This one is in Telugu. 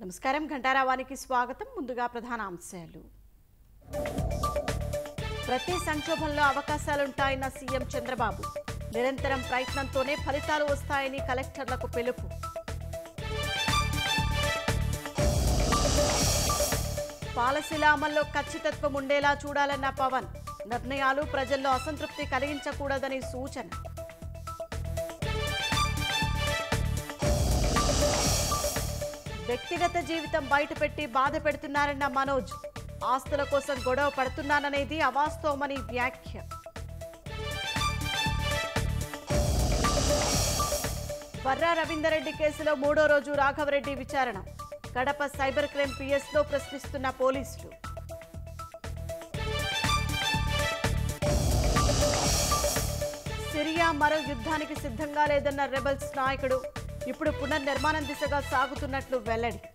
నమస్కారం ఘంటారావానికి స్వాగతం ముందుగా ప్రధాన అంశాలు ప్రతి సంక్షోభంలో అవకాశాలుంటాయన్న సీఎం చంద్రబాబు నిరంతరం ప్రయత్నంతోనే ఫలితాలు వస్తాయని కలెక్టర్లకు పిలుపు పాలసీల అమల్లో ఖచ్చితత్వం ఉండేలా చూడాలన్న పవన్ నిర్ణయాలు ప్రజల్లో అసంతృప్తి కలిగించకూడదని సూచన వ్యక్తిగత జీవితం బయటపెట్టి బాధ పెడుతున్నారన్న మనోజ్ ఆస్తుల కోసం గొడవ పడుతున్నాననేది అవాస్తవమని వ్యాఖ్య వర్రా రవీందర్రెడ్డి కేసులో మూడో రోజు రాఘవరెడ్డి విచారణ కడప సైబర్ క్రైమ్ పిఎస్లో ప్రశ్నిస్తున్న పోలీసులు సిరియా మరో యుద్ధానికి సిద్ధంగా లేదన్న రెబల్స్ నాయకుడు ఇప్పుడు పునర్నిర్మాణం దిశగా సాగుతున్నట్లు వెల్లడి